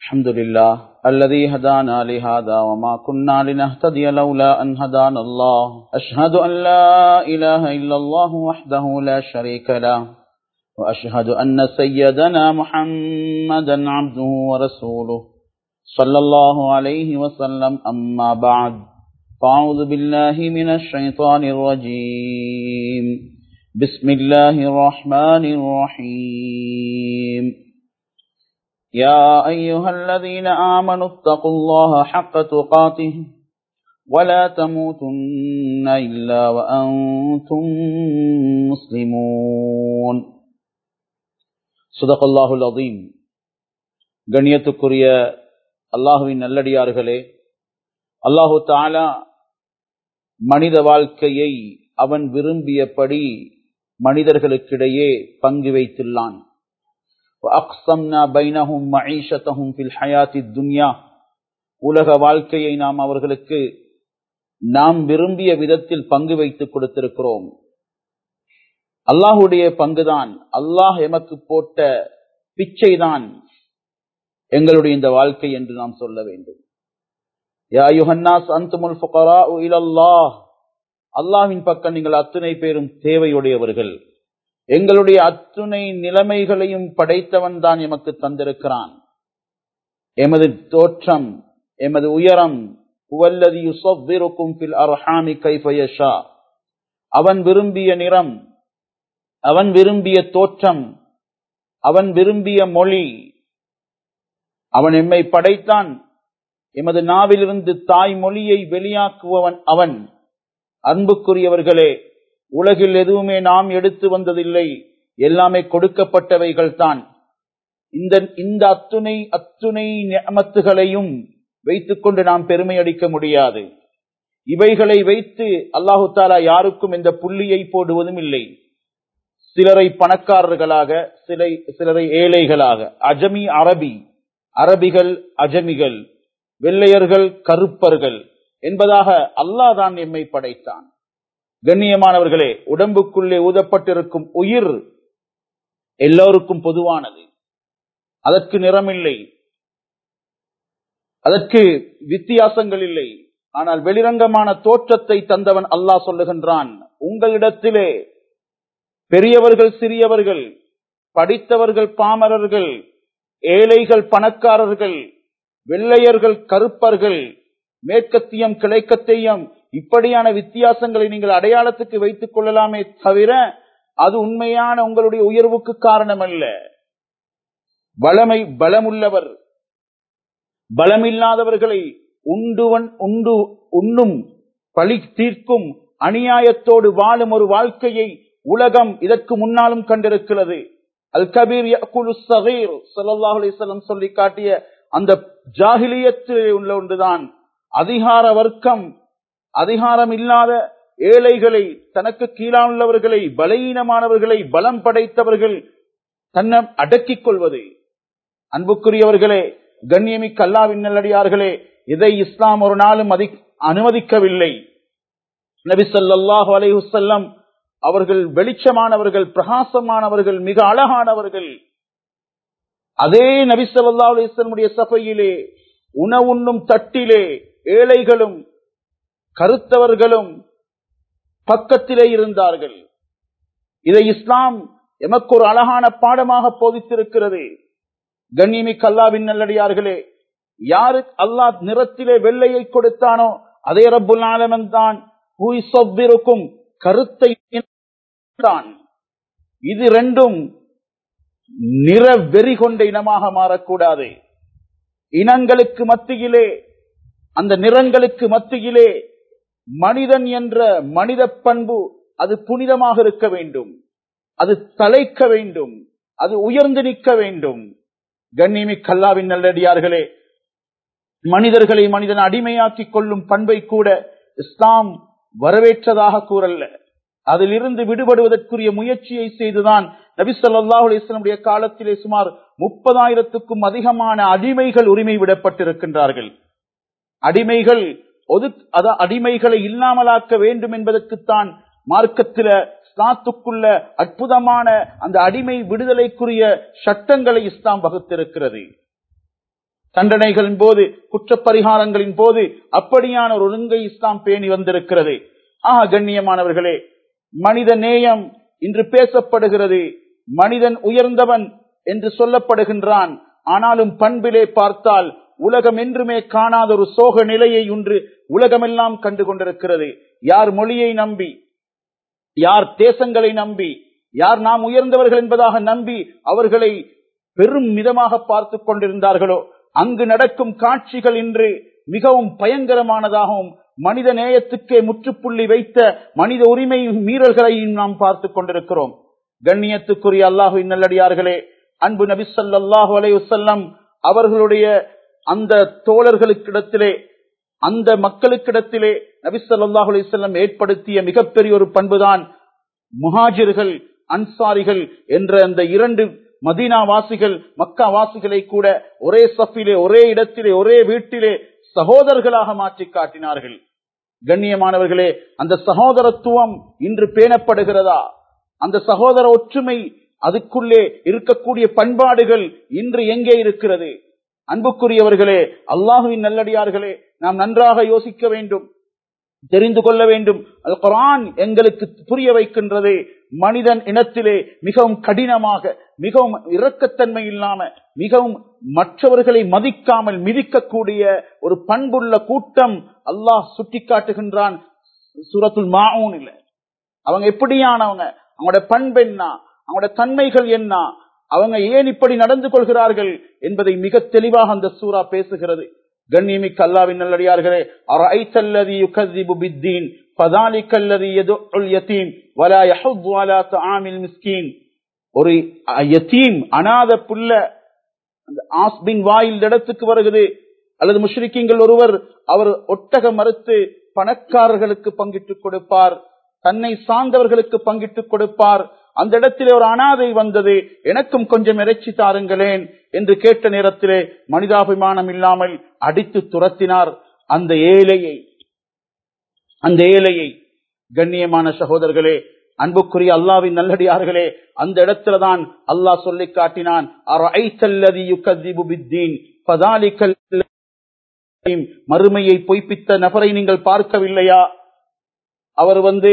الحمد لله الذي هدانا لهذا وما كنا لنهتدي لولا أن هدانا الله أشهد أن لا إله إلا الله وحده لا شريك له وأشهد أن سيدنا محمدا عبده ورسوله صلى الله عليه وسلم أما بعد فأعوذ بالله من الشيطان الرجيم بسم الله الرحمن الرحيم يا أيها الذين آمنوا اتقوا الله حق تقاته ولا تموتن إلا وأنتم مسلمون صدق الله العظيم கண்ணியத்துக்குரிய அல்லாஹுவின் நல்லடியார்களே அல்லாஹு தாலா மனித வாழ்க்கையை அவன் விரும்பியபடி மனிதர்களுக்கிடையே பங்கு வைத்துள்ளான் உலக வாழ்க்கையை நாம் அவர்களுக்கு நாம் விரும்பிய விதத்தில் பங்கு வைத்துக் கொடுத்திருக்கிறோம் அல்லாஹுடைய பங்குதான் அல்லாஹ் எமக்கு போட்ட பிச்சைதான் எங்களுடைய இந்த வாழ்க்கை என்று நாம் சொல்ல வேண்டும் அல்லாஹின் பக்கம் நீங்கள் அத்துணை பேரும் தேவையுடையவர்கள் எங்களுடைய அத்துணை நிலைமைகளையும் படைத்தவன் தான் எமக்கு தந்திருக்கிறான் எமது தோற்றம் எமது உயரம் அவன் விரும்பிய நிறம் அவன் விரும்பிய தோற்றம் அவன் விரும்பிய மொழி அவன் எம்மை படைத்தான் எமது நாவிலிருந்து தாய் மொழியை வெளியாக்குபவன் அவன் அன்புக்குரியவர்களே உலகில் எதுவுமே நாம் எடுத்து வந்ததில்லை எல்லாமே கொடுக்கப்பட்டவைகள் தான் இந்த இந்த அத்துணை அத்துணை நியமத்துகளையும் வைத்துக் கொண்டு நாம் பெருமை அடிக்க முடியாது இவைகளை வைத்து அல்லாஹு தாலா யாருக்கும் இந்த புள்ளியை போடுவதும் இல்லை சிலரை பணக்காரர்களாக சிலை சிலரை ஏழைகளாக அஜமி அரபி அரபிகள் அஜமிகள் வெள்ளையர்கள் கருப்பர்கள் என்பதாக அல்லாஹ் தான் எம்மை படைத்தான் கண்ணியமானவர்களே உடம்புக்குள்ளே ஊதப்பட்டிருக்கும் உயிர் எல்லோருக்கும் பொதுவானது அதற்கு நிறமில்லை அதற்கு வித்தியாசங்கள் இல்லை ஆனால் வெளிரங்கமான தோற்றத்தை தந்தவன் அல்லாஹ் சொல்லுகின்றான் உங்களிடத்திலே பெரியவர்கள் சிறியவர்கள் படித்தவர்கள் பாமரர்கள் ஏழைகள் பணக்காரர்கள் வெள்ளையர்கள் கருப்பர்கள் மேற்கத்தியம் கிழக்கத்தியம் இப்படியான வித்தியாசங்களை நீங்கள் அடையாளத்துக்கு வைத்துக் கொள்ளலாமே தவிர அது உண்மையான உங்களுடைய உயர்வுக்கு காரணம் அல்ல பலமை பலமுள்ளவர் பலமில்லாதவர்களை உண்டுவன் உண்டு உண்ணும் பழி தீர்க்கும் அநியாயத்தோடு வாழும் ஒரு வாழ்க்கையை உலகம் இதற்கு முன்னாலும் கண்டிருக்கிறது அல் கபீர் சல்லாஹ் சொல்லி காட்டிய அந்த ஜாகிலியத்தில் உள்ள ஒன்றுதான் அதிகார வர்க்கம் அதிகாரம் இல்லாத ஏழைகளை தனக்கு கீழானுள்ளவர்களை பலவீனமானவர்களை பலம் படைத்தவர்கள் தன்னை அடக்கிக் கொள்வது அன்புக்குரியவர்களே கண்ணியமிக்க அல்லாவின் நல்லடியார்களே இதை இஸ்லாம் ஒரு நாளும் அனுமதிக்கவில்லை நபி சொல்லாஹு அலைஹுசல்லம் அவர்கள் வெளிச்சமானவர்கள் பிரகாசமானவர்கள் மிக அழகானவர்கள் அதே நபி சொல்லா அலிஸ்லமுடைய சபையிலே உணவுண்ணும் தட்டிலே ஏழைகளும் கருத்தவர்களும் பக்கத்திலே இருந்தார்கள் இதை இஸ்லாம் எமக்கு ஒரு அழகான பாடமாக போதித்திருக்கிறது கண்ணியமி கல்லாவின் நல்லடியார்களே யாரு அல்லாஹ் நிறத்திலே வெள்ளையை கொடுத்தானோ அதே ரப்புல் ஆலமன் தான் இருக்கும் கருத்தை தான் இது ரெண்டும் நிற வெறி கொண்ட இனமாக மாறக்கூடாது இனங்களுக்கு மத்தியிலே அந்த நிறங்களுக்கு மத்தியிலே மனிதன் என்ற மனித பண்பு அது புனிதமாக இருக்க வேண்டும் அது தலைக்க வேண்டும் அது உயர்ந்து நிற்க வேண்டும் கண்ணிமி கல்லாவின் நல்லடியார்களே மனிதர்களை மனிதன் அடிமையாக்கிக் கொள்ளும் பண்பை கூட இஸ்லாம் வரவேற்றதாக கூறல்ல அதிலிருந்து விடுபடுவதற்குரிய முயற்சியை செய்துதான் நபி சொல்லாஹு அலிஸ்லமுடைய காலத்திலே சுமார் முப்பதாயிரத்துக்கும் அதிகமான அடிமைகள் உரிமை விடப்பட்டிருக்கின்றார்கள் அடிமைகள் ஒது அத அடிமைகளை இல்லாமலாக்க வேண்டும் என்பதற்குத்தான் மார்க்கத்தில இஸ்லாத்துக்குள்ள அற்புதமான அந்த அடிமை விடுதலைக்குரிய சட்டங்களை இஸ்லாம் வகுத்திருக்கிறது தண்டனைகளின் போது குற்றப்பரிகாரங்களின் போது அப்படியான ஒரு ஒழுங்கை இஸ்லாம் பேணி வந்திருக்கிறது ஆஹா கண்ணியமானவர்களே மனித நேயம் இன்று பேசப்படுகிறது மனிதன் உயர்ந்தவன் என்று சொல்லப்படுகின்றான் ஆனாலும் பண்பிலே பார்த்தால் உலகம் என்றுமே காணாத ஒரு சோக நிலையை ஒன்று உலகமெல்லாம் கண்டு கொண்டிருக்கிறது யார் மொழியை நம்பி யார் தேசங்களை நம்பி யார் நாம் உயர்ந்தவர்கள் என்பதாக நம்பி அவர்களை பெரும் மிதமாக பார்த்து கொண்டிருந்தார்களோ அங்கு நடக்கும் காட்சிகள் இன்று மிகவும் பயங்கரமானதாகவும் மனித நேயத்துக்கே முற்றுப்புள்ளி வைத்த மனித உரிமை மீறல்களையும் நாம் பார்த்து கொண்டிருக்கிறோம் கண்ணியத்துக்குரிய அல்லாஹு நல்லடியார்களே அன்பு நபி ஸல்லல்லாஹு அலைஹி வஸல்லம் அவர்களுடைய அந்த தோழர்களுக்கிடத்திலே அந்த மக்களுக்கிடத்திலே நபி ஸல்லல்லாஹு அலைஹி வஸல்லம் ஏற்படுத்திய மிகப்பெரிய ஒரு பண்புதான் முஹாஜிர்கள் அன்சாரிகள் என்ற அந்த இரண்டு மதீனா வாசிகள் மக்கா வாசிகளை கூட ஒரே சஃபிலே ஒரே இடத்திலே ஒரே வீட்டிலே சகோதரர்களாக மாற்றி காட்டினார்கள் கண்ணியமானவர்களே அந்த சகோதரத்துவம் இன்று பேணப்படுகிறதா அந்த சகோதர ஒற்றுமை அதுக்குள்ளே இருக்கக்கூடிய பண்பாடுகள் இன்று எங்கே இருக்கிறது அன்புக்குரியவர்களே அல்லாஹுவின் நல்லடியார்களே நாம் நன்றாக யோசிக்க வேண்டும் தெரிந்து கொள்ள வேண்டும் அல் குரான் எங்களுக்கு புரிய வைக்கின்றது மனிதன் இனத்திலே மிகவும் கடினமாக மிகவும் இரக்கத்தன்மை இல்லாம மிகவும் மற்றவர்களை மதிக்காமல் மிதிக்கக்கூடிய ஒரு பண்புள்ள கூட்டம் அல்லாஹ் சுட்டி காட்டுகின்றான் சூரத்துல் மாவுன் இல்ல அவங்க எப்படியானவங்க அவங்களோட பண்பு என்ன அவங்களோட தன்மைகள் என்ன அவங்க ஏன் இப்படி நடந்து கொள்கிறார்கள் என்பதை மிக தெளிவாக அந்த சூரா பேசுகிறது கண்ணியமிக்க அல்லாவின் நல்லடியார்களே அரைத்தல்லதி யுகதிபு பித்தீன் فذلك الذي يدع اليتيم ولا يحض على طعام المسكين ஒரு யத்தீம் அனாத புள்ள அந்த ஆஸ்பின் வாயில் இடத்துக்கு வருகிறது அல்லது முஷ்ரிக்கீங்கள் ஒருவர் அவர் ஒட்டக மறுத்து பணக்காரர்களுக்கு பங்கிட்டுக் கொடுப்பார் தன்னை சார்ந்தவர்களுக்கு பங்கிட்டுக் கொடுப்பார் அந்த இடத்திலே ஒரு அனாதை வந்தது எனக்கும் கொஞ்சம் இறைச்சி தாருங்களேன் என்று கேட்ட நேரத்திலே மனிதாபிமானம் இல்லாமல் அடித்து துரத்தினார் அந்த ஏழையை அந்த ஏழையை கண்ணியமான சகோதரர்களே அன்புக்குரிய அல்லாவின் நல்லடியார்களே அந்த இடத்துலதான் அல்லாஹ் சொல்லி காட்டினான் மறுமையை பொய்ப்பித்த நபரை நீங்கள் பார்க்கவில்லையா அவர் வந்து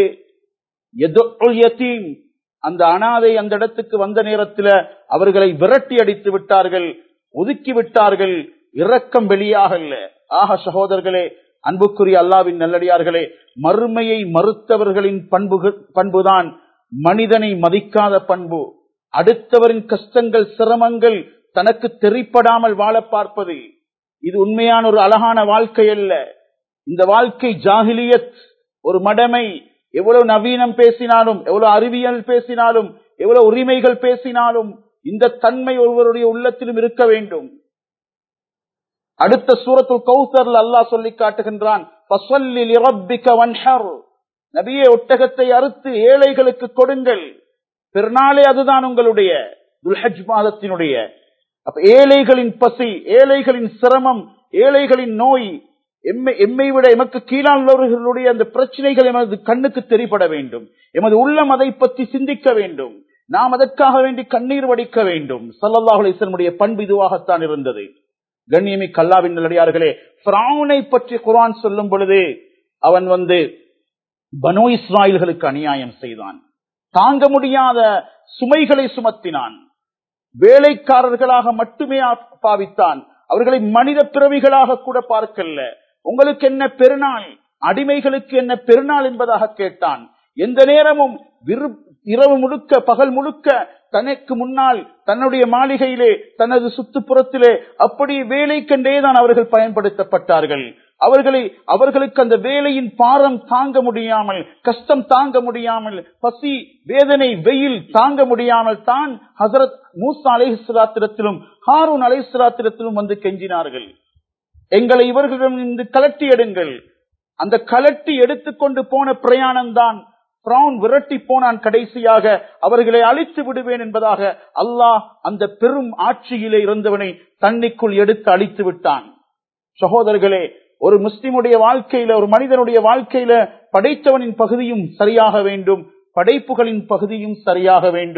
அந்த அனாதை அந்த இடத்துக்கு வந்த நேரத்தில் அவர்களை விரட்டி அடித்து விட்டார்கள் ஒதுக்கி விட்டார்கள் இரக்கம் வெளியாகல ஆக சகோதரர்களே அன்புக்குரிய அல்லாவின் நல்லடியார்களே மறுமையை மறுத்தவர்களின் பண்பு பண்புதான் மனிதனை மதிக்காத பண்பு அடுத்தவரின் கஷ்டங்கள் சிரமங்கள் தனக்கு தெரிப்படாமல் வாழ பார்ப்பது இது உண்மையான ஒரு அழகான வாழ்க்கை அல்ல இந்த வாழ்க்கை ஜாகிலியத் ஒரு மடமை எவ்வளவு நவீனம் பேசினாலும் எவ்வளவு அறிவியல் பேசினாலும் எவ்வளவு உரிமைகள் பேசினாலும் இந்த தன்மை ஒருவருடைய உள்ளத்திலும் இருக்க வேண்டும் அடுத்த சூரத்து கௌசர்ல அல்லாஹ் சொல்லி காட்டுகின்றான் நபியே ஒட்டகத்தை அறுத்து ஏழைகளுக்கு கொடுங்கள் பெருநாளே அதுதான் உங்களுடைய துல்ஹஜ் மாதத்தினுடைய அப்ப ஏழைகளின் பசி ஏழைகளின் சிரமம் ஏழைகளின் நோய் எம்மை எம்மை விட எமக்கு கீழானவர்களுடைய அந்த பிரச்சனைகள் எமது கண்ணுக்கு தெரிபட வேண்டும் எமது உள்ளம் அதை பற்றி சிந்திக்க வேண்டும் நாம் அதற்காக வேண்டி கண்ணீர் வடிக்க வேண்டும் சல்லல்லாஹு அலிஸ்லமுடைய பண்பு இதுவாகத்தான் இருந்தது கண்ணியமி கல்லாவின் நல்லடியார்களே பிராவுனை பற்றி குரான் சொல்லும் பொழுது அவன் வந்து பனோ இஸ்ராயல்களுக்கு அநியாயம் செய்தான் தாங்க முடியாத சுமைகளை சுமத்தினான் வேலைக்காரர்களாக மட்டுமே பாவித்தான் அவர்களை மனித பிறவிகளாக கூட பார்க்கல உங்களுக்கு என்ன பெருநாள் அடிமைகளுக்கு என்ன பெருநாள் என்பதாக கேட்டான் எந்த நேரமும் இரவு முழுக்க பகல் முழுக்க தனக்கு முன்னால் தன்னுடைய மாளிகையிலே தனது சுத்துப்புறத்திலே அப்படி வேலை கண்டேதான் அவர்கள் பயன்படுத்தப்பட்டார்கள் அவர்களை அவர்களுக்கு அந்த வேலையின் பாரம் தாங்க முடியாமல் கஷ்டம் தாங்க முடியாமல் பசி வேதனை வெயில் தாங்க முடியாமல் தான் ஹசரத் மூசா அலைஹிஸ்லாத்திரத்திலும் ஹாரூன் அலைஹிஸ்லாத்திரத்திலும் வந்து கெஞ்சினார்கள் எங்களை இவர்களிடம் இருந்து கலட்டி எடுங்கள் அந்த கலட்டி எடுத்துக்கொண்டு போன பிரயாணம் தான் விரட்டி போனான் கடைசியாக அவர்களை அழித்து விடுவேன் என்பதாக அல்லாஹ் அந்த பெரும் ஆட்சியிலே இருந்தவனை தண்ணிக்குள் எடுத்து அழித்து விட்டான் சகோதரர்களே ஒரு முஸ்லிமுடைய வாழ்க்கையில ஒரு மனிதனுடைய வாழ்க்கையில படைத்தவனின் பகுதியும் சரியாக வேண்டும் படைப்புகளின் பகுதியும் சரியாக வேண்டும்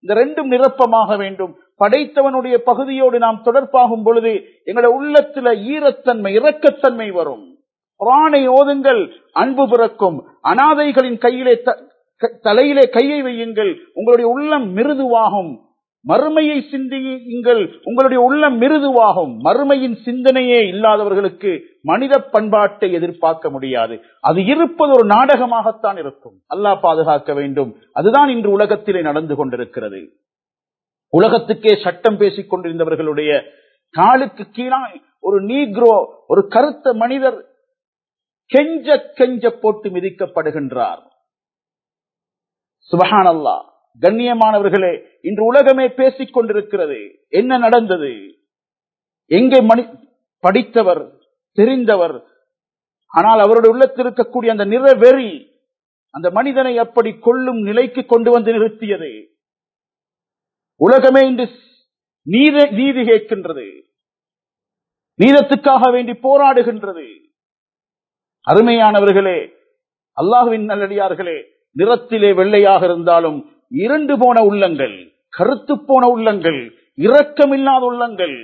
இந்த ரெண்டும் நிரப்பமாக வேண்டும் படைத்தவனுடைய பகுதியோடு நாம் தொடர்பாகும் பொழுது எங்களுடைய உள்ளத்துல ஈரத்தன்மை இரக்கத்தன்மை வரும் குரானை ஓதுங்கள் அன்பு பிறக்கும் அனாதைகளின் கையிலே த- க- தலையிலே கையை வையுங்கள் உங்களுடைய உள்ளம் மிருதுவாகும் மறுமையை சிந்தியுங்கள் உங்களுடைய உள்ளம் மிருதுவாகும் மறுமையின் சிந்தனையே இல்லாதவர்களுக்கு மனித பண்பாட்டை எதிர்பார்க்க முடியாது அது இருப்பது ஒரு நாடகமாகத்தான் இருக்கும் அல்லாஹ் பாதுகாக்க வேண்டும் அதுதான் இன்று உலகத்திலே நடந்து கொண்டிருக்கிறது உலகத்துக்கே சட்டம் பேசிக் கொண்டிருந்தவர்களுடைய காலுக்கு கீழாய் ஒரு நீக்ரோ ஒரு கருத்த மனிதர் கெஞ்ச கெஞ்ச போட்டு மிதிக்கப்படுகின்றார் சுபஹானல்லா கண்ணியமானவர்களே இன்று உலகமே பேசிக் கொண்டிருக்கிறது என்ன நடந்தது எங்கே மணி படித்தவர் தெரிந்தவர் ஆனால் அவருடைய உள்ளத்தில் இருக்கக்கூடிய அந்த நிறவெறி அந்த மனிதனை அப்படி கொள்ளும் நிலைக்கு கொண்டு வந்து நிறுத்தியது உலகமே இன்று நீதி நீதி கேட்கின்றது நீதத்துக்காக வேண்டி போராடுகின்றது அருமையானவர்களே அல்லாஹுவின் நல்லடியார்களே நிறத்திலே வெள்ளையாக இருந்தாலும் இருண்டு போன உள்ளங்கள் கருத்து போன உள்ளங்கள் இரக்கமில்லாத உள்ளங்கள்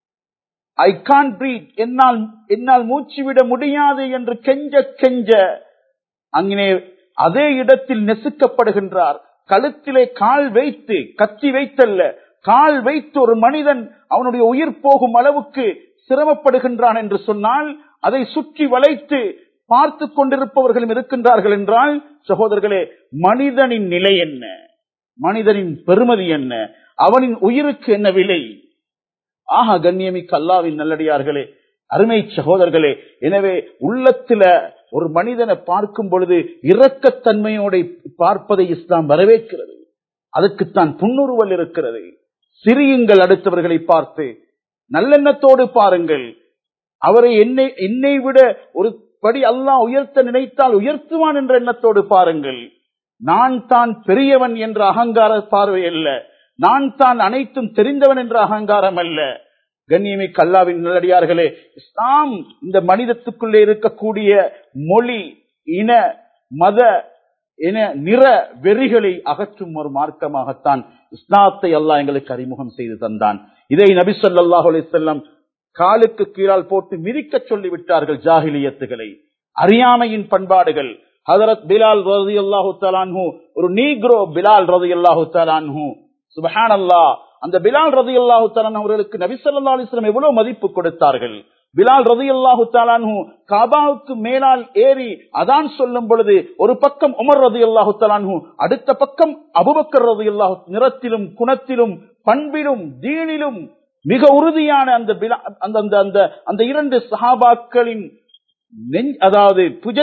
ஐ கான் பிரீத் என்னால் என்னால் மூச்சு விட முடியாது என்று கெஞ்ச கெஞ்ச அங்கே அதே இடத்தில் நெசுக்கப்படுகின்றார் கழுத்திலே கால் வைத்து கத்தி வைத்தல்ல கால் வைத்து ஒரு மனிதன் அவனுடைய உயிர் போகும் அளவுக்கு சிரமப்படுகின்றான் என்று சொன்னால் அதை சுற்றி வளைத்து பார்த்து கொண்டிருப்பவர்களும் இருக்கின்றார்கள் என்றால் சகோதரர்களே மனிதனின் நிலை என்ன மனிதனின் பெருமதி என்ன அவனின் உயிருக்கு என்ன விலை ஆஹா கண்ணியமிக்க அல்லாவின் நல்லடியார்களே அருமை சகோதரர்களே எனவே உள்ளத்துல ஒரு மனிதனை பார்க்கும் பொழுது இரக்கத்தன்மையோட பார்ப்பதை இஸ்லாம் வரவேற்கிறது அதுக்குத்தான் புன்னுருவல் இருக்கிறது சிரியுங்கள் அடுத்தவர்களை பார்த்து நல்லெண்ணத்தோடு பாருங்கள் அவரை என்னை என்னை விட ஒரு படி அல்லாஹ் உயர்த்த நினைத்தால் உயர்த்துவான் என்ற எண்ணத்தோடு பாருங்கள் நான் தான் பெரியவன் என்ற அகங்கார பார்வை அல்ல நான் தான் அனைத்தும் தெரிந்தவன் என்ற அகங்காரம் அல்ல கண்ணியமை கல்லாவின் நல்லடியார்களே இஸ்லாம் இந்த மனிதத்துக்குள்ளே இருக்கக்கூடிய மொழி இன மத என நிற வெறிகளை அகற்றும் ஒரு மார்க்கமாகத்தான் இஸ்லாத்தை அல்லாஹ் எங்களுக்கு அறிமுகம் செய்து தந்தான் இதை நபி ஸல்லல்லாஹு அலைஹி வஸல்லம் காலுக்கு கீழால் போட்டு மிதிக்க சொல்லி விட்டார்கள் ஜாகிலியத்துகளை அறியாமையின் பண்பாடுகள் ஹதரத் பிலால் ரதி அல்லாஹு தலான்ஹு ஒரு நீக்ரோ பிலால் ரதி அல்லாஹு தலான்ஹு சுபஹானல்லாஹ் அந்த பிலால் ரதி அல்லாஹு தலான் அவர்களுக்கு நபி ஸல்லல்லாஹு அலைஹி வஸல்லம் எவ்வளவு மதிப்பு கொடுத்தார்கள் பிலால் ரதி அல்லாஹு தாலான்ஹு காபாவுக்கு மேலால் ஏறி அதான் சொல்லும் பொழுது ஒரு பக்கம் உமர் ரதி அல்லாஹு தாலான்ஹு அடுத்த பக்கம் அபுபக்கர் ரதி அல்லாஹு நிறத்திலும் குணத்திலும் பண்பிலும் தீனிலும் மிக உறுதியான அந்த பிலா- அந்த அந்த அந்த அந்த இரண்டு சஹாபாக்களின் நெஞ் அதாவது புஜ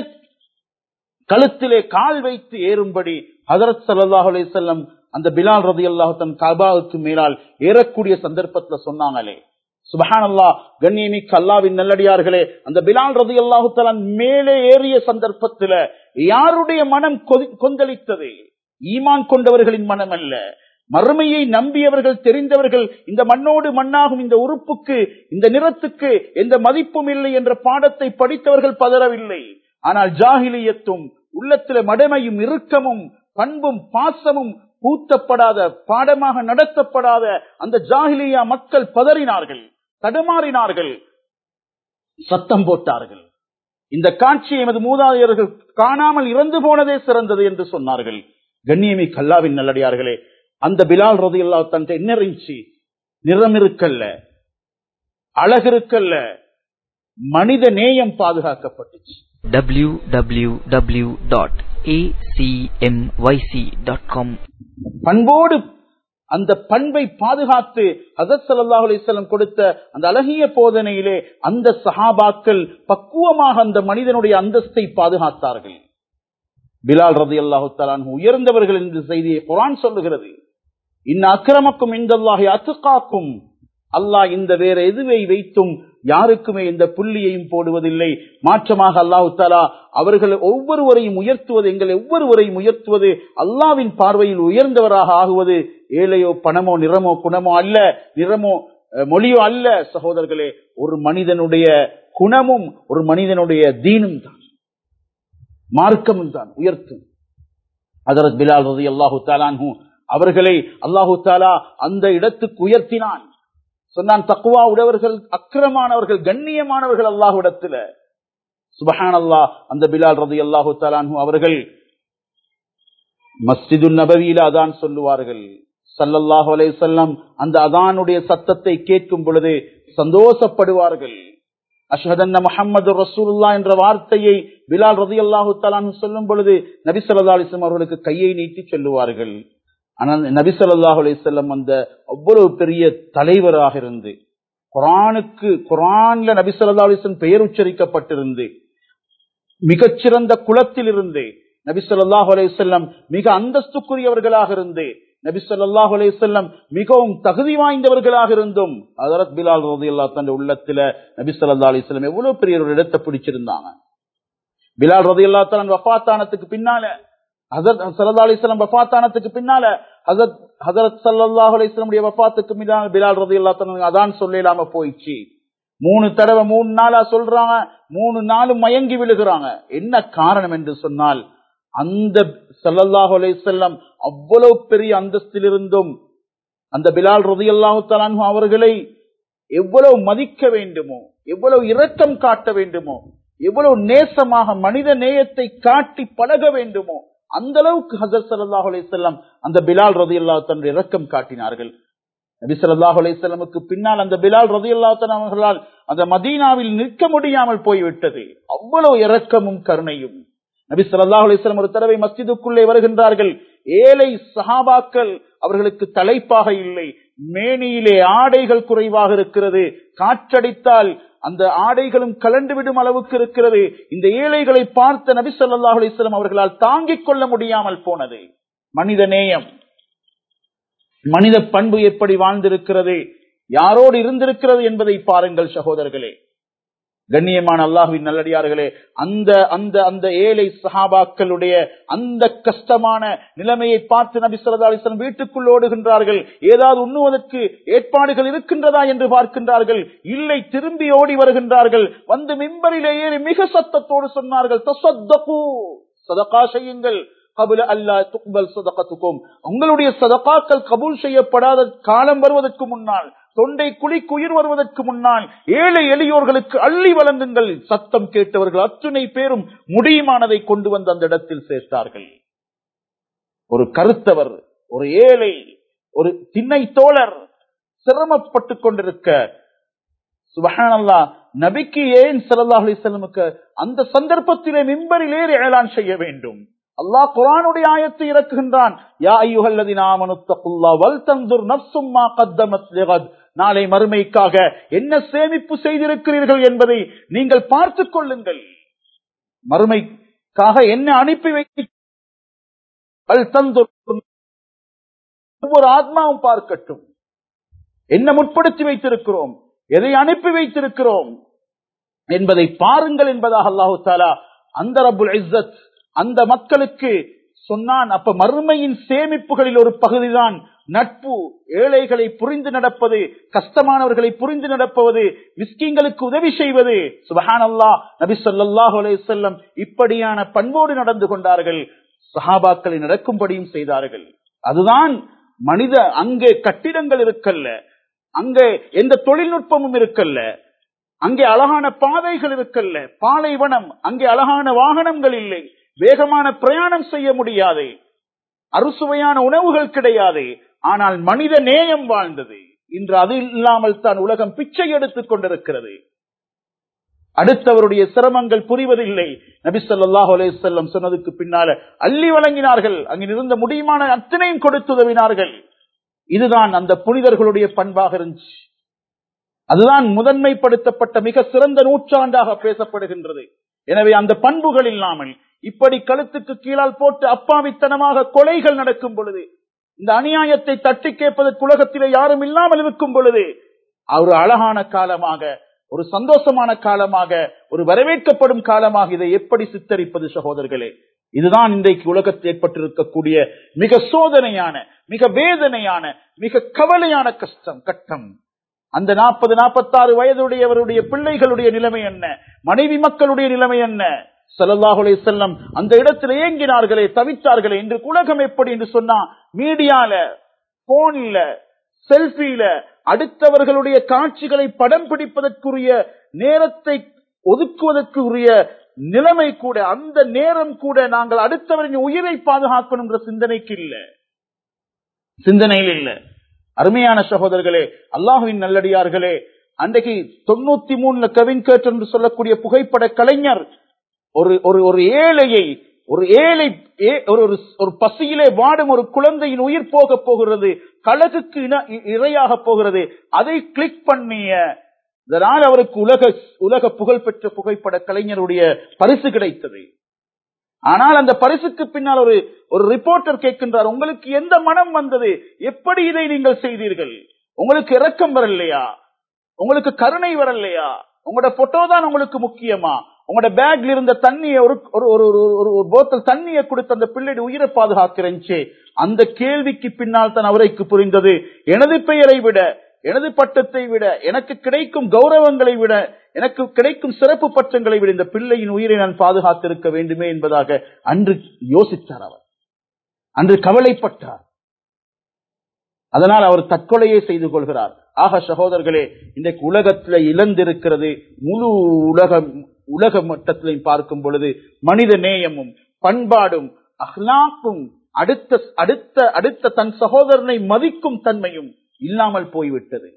கழுத்திலே கால் வைத்து ஏறும்படி ஹதரத் ஸல்லல்லாஹு அலைஹி வஸல்லம் அந்த பிலால் ரதியல்லாஹு தன் கபாவுக்கு மேலால் ஏறக்கூடிய சந்தர்ப்பத்துல சொன்னாங்களே சுபஹானல்லாஹ் கண்ணியமிக்க அல்லாவின் நல்லடியார்களே அந்த பிலால் ரதியல்லாஹு தஆலா மேலே ஏறிய சந்தர்ப்பத்துல யாருடைய மனம் கொதி- கொந்தளித்தது ஈமான் கொண்டவர்களின் மனம் அல்ல மறுமையை நம்பியவர்கள் தெரிந்தவர்கள் இந்த மண்ணோடு மண்ணாகும் இந்த உறுப்புக்கு இந்த நிறத்துக்கு எந்த மதிப்பும் இல்லை என்ற பாடத்தை படித்தவர்கள் பதறவில்லை ஆனால் ஜாகிலியத்தும் உள்ளத்தில மடமையும் இறுக்கமும் பண்பும் பாசமும் பூத்தப்படாத பாடமாக நடத்தப்படாத அந்த ஜாகிலியா மக்கள் பதறினார்கள் தடுமாறினார்கள் சத்தம் போட்டார்கள் இந்த காட்சியை எமது மூதாதையர்கள் காணாமல் இறந்து போனதே சிறந்தது என்று சொன்னார்கள் கண்ணியமி கல்லாவின் நல்லடியார்களே அந்த பிலால் ரதி அல்லா தன் என்ன இருந்துச்சு நிறம் இருக்கல்ல அழகு இருக்கல்ல மனித நேயம் பாதுகாக்கப்பட்டுச்சு www.acmyc.com பண்போடு அந்த பண்பை பாதுகாத்து ஹசத் சல்லாஹ் அலிஸ்லம் கொடுத்த அந்த அழகிய போதனையிலே அந்த சஹாபாக்கள் பக்குவமாக அந்த மனிதனுடைய அந்தஸ்தை பாதுகாத்தார்கள் பிலால் ரதி அல்லாஹு தலான் உயர்ந்தவர்கள் என்ற செய்தியை குரான் சொல்லுகிறது இன்ன அக்கிரமக்கும் இந்த அல்லாஹை அத்துக்காக்கும் அல்லாஹ் இந்த வேற எதுவை வைத்தும் யாருக்குமே இந்த புள்ளியையும் போடுவதில்லை மாற்றமாக அல்லாஹு தாலா அவர்கள் ஒவ்வொருவரையும் உயர்த்துவது எங்களை ஒவ்வொருவரையும் உயர்த்துவது அல்லாவின் பார்வையில் உயர்ந்தவராக ஆகுவது ஏழையோ பணமோ நிறமோ குணமோ அல்ல நிறமோ அஹ், மொழியோ அல்ல சகோதரர்களே ஒரு மனிதனுடைய குணமும் ஒரு மனிதனுடைய தீனும் தான் மார்க்கமும் தான் உயர்த்தும் அதரத் பிலால் ரதி அல்லாஹு தாலான்ஹு அவர்களை அல்லாஹு தாலா அந்த இடத்துக்கு உயர்த்தினான் சொன்னான் தக்குவா உடையவர்கள் அக்கிரமானவர்கள் கண்ணியமானவர்கள் அல்லாஹுடத்துல சுபஹான் அல்லாஹ் அந்த பிலால் ரதி அல்லாஹு தாலான்ஹு அவர்கள் மஸ்ஜிது நபவியில அதான் சொல்லுவார்கள் சல்லல்லாஹு அலைஹி வஸல்லம் அந்த அதானுடைய சத்தத்தை கேட்கும் பொழுது சந்தோஷப்படுவார்கள் அஷ்ஹதன்ன முஹம்மது ரசூலுல்லா என்ற வார்த்தையை பிலால் ரதி அல்லாஹு தலான் சொல்லும் பொழுது நபி ஸல்லல்லாஹு அலைஹி வஸல்லம் அவர்களுக்கு கையை நீட்டி சொல்லுவார்கள் ஆனால் நபி ஸல்லல்லாஹு அலைஹி வஸல்லம் அந்த அவ்வளவு பெரிய தலைவராக இருந்து குரானுக்கு குரான்ல நபி ஸல்லல்லாஹு அலைஹி வஸல்லம் பெயர் உச்சரிக்கப்பட்டிருந்து மிகச்சிறந்த குலத்தில் இருந்து நபி ஸல்லல்லாஹு அலைஹி வஸல்லம் மிக அந்தஸ்துக்குரியவர்களாக இருந்து நபி ஸல்லல்லாஹு அலைஹி வஸல்லம் மிகவும் தகுதி வாய்ந்தவர்களாக இருந்தும் ஹஜரத் பிலால் ரலியல்லாஹு தன் உள்ளத்துல நபி ஸல்லல்லாஹு அலைஹி வஸல்லம் எவ்வளவு பெரிய ஒரு இடத்தை பிடிச்சிருந்தாங்க பிலால் ரலியல்லாஹு தஆலா வஃபாத்தானத்துக்கு பின்னால ஹஜரத் ஸல்லல்லாஹு அலைஹி வஸல்லம் வஃபாத்தானத்துக்கு பின்னால ஹஜரத் ஹஜரத் ஸல்லல்லாஹு அலைஹி வஸல்லம் உடைய வஃபாத்துக்கு பின்னால பிலால் ரலியல்லாஹு தஆலா அதான் சொல்லலாம போயிடுச்சு மூணு தடவை மூணு நாளா சொல்றாங்க மூணு நாளும் மயங்கி விழுகிறாங்க என்ன காரணம் என்று சொன்னால் அந்த சல்லல்லாஹு அலைஹி வஸல்லம் அவ்வளவு பெரிய அந்தஸ்தில் இருந்தும் அந்த பிலால் ரதியல்லாஹு தஆலா அவர்களை எவ்வளவு மதிக்க வேண்டுமோ எவ்வளவு இரக்கம் காட்ட வேண்டுமோ எவ்வளவு நேசமாக மனித நேயத்தை காட்டி பழக வேண்டுமோ அந்த அளவுக்கு ஹசரத் ஸல்லல்லாஹு அலைஹி வஸல்லம் அந்த பிலால் ரதியல்லாஹு தஆலா இரக்கம் காட்டினார்கள் நபி ஸல்லல்லாஹு அலைஹி வஸல்லமுக்கு பின்னால் அந்த பிலால் ரலியல்லாஹு தஆலா அவர்களால் அந்த மதீனாவில் நிற்க முடியாமல் போய்விட்டது அவ்வளவு இரக்கமும் கருணையும் நபி ஸல்லல்லாஹு அலைஹி வஸல்லம் ஒரு தடவை மஸ்ஜிதுக்குள்ளே வருகின்றார்கள் ஏழை சஹாபாக்கள் அவர்களுக்கு தலைப்பாக இல்லை மேனியிலே ஆடைகள் குறைவாக இருக்கிறது காற்றடித்தால் அந்த ஆடைகளும் கலண்டு விடும் அளவுக்கு இருக்கிறது இந்த ஏழைகளை பார்த்த நபி ஸல்லல்லாஹு அலைஹி வஸல்லம் அவர்களால் தாங்கிக் கொள்ள முடியாமல் போனது மனித நேயம் மனித பண்பு எப்படி வாழ்ந்திருக்கிறது யாரோடு இருந்திருக்கிறது என்பதை பாருங்கள் சகோதரர்களே கண்ணியமான அல்லாஹுவின் நல்லடியார்களே அந்த அந்த அந்த ஏழை சஹாபாக்களுடைய அந்த கஷ்டமான நிலைமையை பார்த்து நபி சொல்லா அலிஸ்லாம் வீட்டுக்குள் ஓடுகின்றார்கள் ஏதாவது உண்ணுவதற்கு ஏற்பாடுகள் இருக்கின்றதா என்று பார்க்கின்றார்கள் இல்லை திரும்பி ஓடி வருகின்றார்கள் வந்து மிம்பரிலே ஏறி மிக சத்தத்தோடு சொன்னார்கள் தசத்தகு சதகா செய்யுங்கள் கபுல அல்லா துக்பல் சதகத்துக்கும் உங்களுடைய சதகாக்கள் கபூல் செய்யப்படாத காலம் வருவதற்கு முன்னால் தொண்டை குழி குயிர் வருவதற்கு முன்னால் ஏழை எளியோர்களுக்கு அள்ளி வழங்குங்கள் சத்தம் கேட்டவர்கள் அத்துணை பேரும் முடியுமானதை கொண்டு வந்து அந்த இடத்தில் சேர்த்தார்கள் ஒரு கருத்தவர் ஒரு ஏழை ஒரு திண்ணை தோழர் சிரமப்பட்டுக் கொண்டிருக்க சுபஹானல்லா நபிக்கு ஏன் சல்லா அலிசல்லமுக்கு அந்த சந்தர்ப்பத்திலே மிம்பரில் ஏறி ஏலான் செய்ய வேண்டும் அல்லாஹ் குரானுடைய ஆயத்தை இறக்குகின்றான் யா ஐயுகல்லதின் ஆமனுத்தகுல்லா வல் தந்துர் நப்சும்மா கத்தமத் லிகத் நாளை மறுமைக்காக என்ன சேமிப்பு செய்திருக்கிறீர்கள் என்பதை நீங்கள் பார்த்துக் கொள்ளுங்கள் மறுமைக்காக என்ன அனுப்பி வைக்க ஒவ்வொரு ஆத்மாவும் பார்க்கட்டும் என்ன முற்படுத்தி வைத்திருக்கிறோம் எதை அனுப்பி வைத்திருக்கிறோம் என்பதை பாருங்கள் என்பதாக அல்லாஹு தாலா அந்த ரபுல் இஸ்ஸத் அந்த மக்களுக்கு சொன்னான் அப்ப மறுமையின் சேமிப்புகளில் ஒரு பகுதிதான் நட்பு ஏழைகளை புரிந்து நடப்பது கஷ்டமானவர்களை புரிந்து நடப்பது மிஸ்கிங்களுக்கு உதவி செய்வது சுபஹான் அல்லா நபி சொல்லாஹு அலே செல்லம் இப்படியான பண்போடு நடந்து கொண்டார்கள் சஹாபாக்களை நடக்கும்படியும் செய்தார்கள் அதுதான் மனித அங்கே கட்டிடங்கள் இருக்கல்ல அங்கே எந்த தொழில்நுட்பமும் இருக்கல்ல அங்கே அழகான பாதைகள் இருக்கல்ல பாலைவனம் அங்கே அழகான வாகனங்கள் இல்லை வேகமான பிரயாணம் செய்ய முடியாது அறுசுவையான உணவுகள் கிடையாது ஆனால் மனித நேயம் வாழ்ந்தது இன்று அது இல்லாமல் தான் உலகம் பிச்சை எடுத்துக் கொண்டிருக்கிறது அடுத்தவருடைய சிரமங்கள் புரிவதில்லை நபி சொல்லாஹ் அலேசல்லம் சொன்னதுக்கு பின்னால அள்ளி வழங்கினார்கள் அங்கு இருந்த முடியுமான அத்தனையும் கொடுத்து உதவினார்கள் இதுதான் அந்த புனிதர்களுடைய பண்பாக இருந்துச்சு அதுதான் முதன்மைப்படுத்தப்பட்ட மிக சிறந்த நூற்றாண்டாக பேசப்படுகின்றது எனவே அந்த பண்புகள் இல்லாமல் இப்படி கழுத்துக்கு கீழால் போட்டு அப்பாவித்தனமாக கொலைகள் நடக்கும் பொழுது இந்த அநியாயத்தை தட்டி கேட்பதற்கு உலகத்திலே யாரும் இல்லாமல் இருக்கும் பொழுது ஒரு அழகான காலமாக ஒரு சந்தோஷமான காலமாக ஒரு வரவேற்கப்படும் காலமாக இதை எப்படி சித்தரிப்பது சகோதரர்களே இதுதான் இன்றைக்கு உலகத்தில் ஏற்பட்டிருக்கக்கூடிய மிக சோதனையான மிக வேதனையான மிக கவலையான கஷ்டம் கட்டம் அந்த நாற்பது நாற்பத்தாறு வயதுடையவருடைய பிள்ளைகளுடைய நிலைமை என்ன மனைவி மக்களுடைய நிலைமை என்ன சல்லல்லாஹுலே செல்லம் அந்த இடத்தில் ஏங்கினார்களே தவித்தார்களே இன்று உலகம் எப்படி என்று சொன்னா மீடியால போன்ல செல்பியில அடுத்தவர்களுடைய காட்சிகளை படம் பிடிப்பதற்குரிய நேரத்தை ஒதுக்குவதற்கு உரிய நிலைமை கூட அந்த நேரம் கூட நாங்கள் அடுத்தவரின் உயிரை பாதுகாக்கணும் என்ற சிந்தனைக்கு இல்ல சிந்தனையில் இல்ல அருமையான சகோதரர்களே அல்லாஹுவின் நல்லடியார்களே அன்றைக்கு தொண்ணூத்தி மூணுல கவின் கேட் என்று சொல்லக்கூடிய புகைப்பட கலைஞர் ஒரு ஒரு ஒரு ஏழையை ஒரு ஏழை ஒரு ஒரு பசியிலே வாடும் ஒரு குழந்தையின் உயிர் போக போகிறது கழகுக்கு இரையாக போகிறது அதை கிளிக் பண்ணிய இதனால் அவருக்கு உலக உலக புகழ்பெற்ற புகைப்பட கலைஞருடைய பரிசு கிடைத்தது ஆனால் அந்த பரிசுக்கு பின்னால் ஒரு ஒரு ரிப்போர்ட்டர் கேட்கின்றார் உங்களுக்கு எந்த மனம் வந்தது எப்படி இதை நீங்கள் செய்தீர்கள் உங்களுக்கு இரக்கம் வரலையா உங்களுக்கு கருணை வரலையா உங்களோட போட்டோ தான் உங்களுக்கு முக்கியமா உங்களோட பேக்ல இருந்த தண்ணியை ஒரு ஒரு ஒரு போத்தல் தண்ணியை கொடுத்து அந்த பிள்ளை உயிரை பாதுகாக்கிறேன் அந்த கேள்விக்கு பின்னால் தான் அவரைக்கு புரிந்தது எனது பெயரை விட எனது பட்டத்தை விட எனக்கு கிடைக்கும் கௌரவங்களை விட எனக்கு கிடைக்கும் சிறப்பு பட்டங்களை விட இந்த பிள்ளையின் உயிரை நான் பாதுகாத்திருக்க வேண்டுமே என்பதாக அன்று யோசித்தார் அவர் அன்று கவலைப்பட்டார் அதனால் அவர் தற்கொலையே செய்து கொள்கிறார் ஆக சகோதரர்களே இன்றைக்கு உலகத்தில் இழந்திருக்கிறது முழு உலகம் உலக மட்டத்திலையும் பார்க்கும் பொழுது மனித நேயமும் பண்பாடும் அஹ்லாக்கும் அடுத்த அடுத்த அடுத்த தன் சகோதரனை மதிக்கும் தன்மையும் இல்லாமல் போய்விட்டது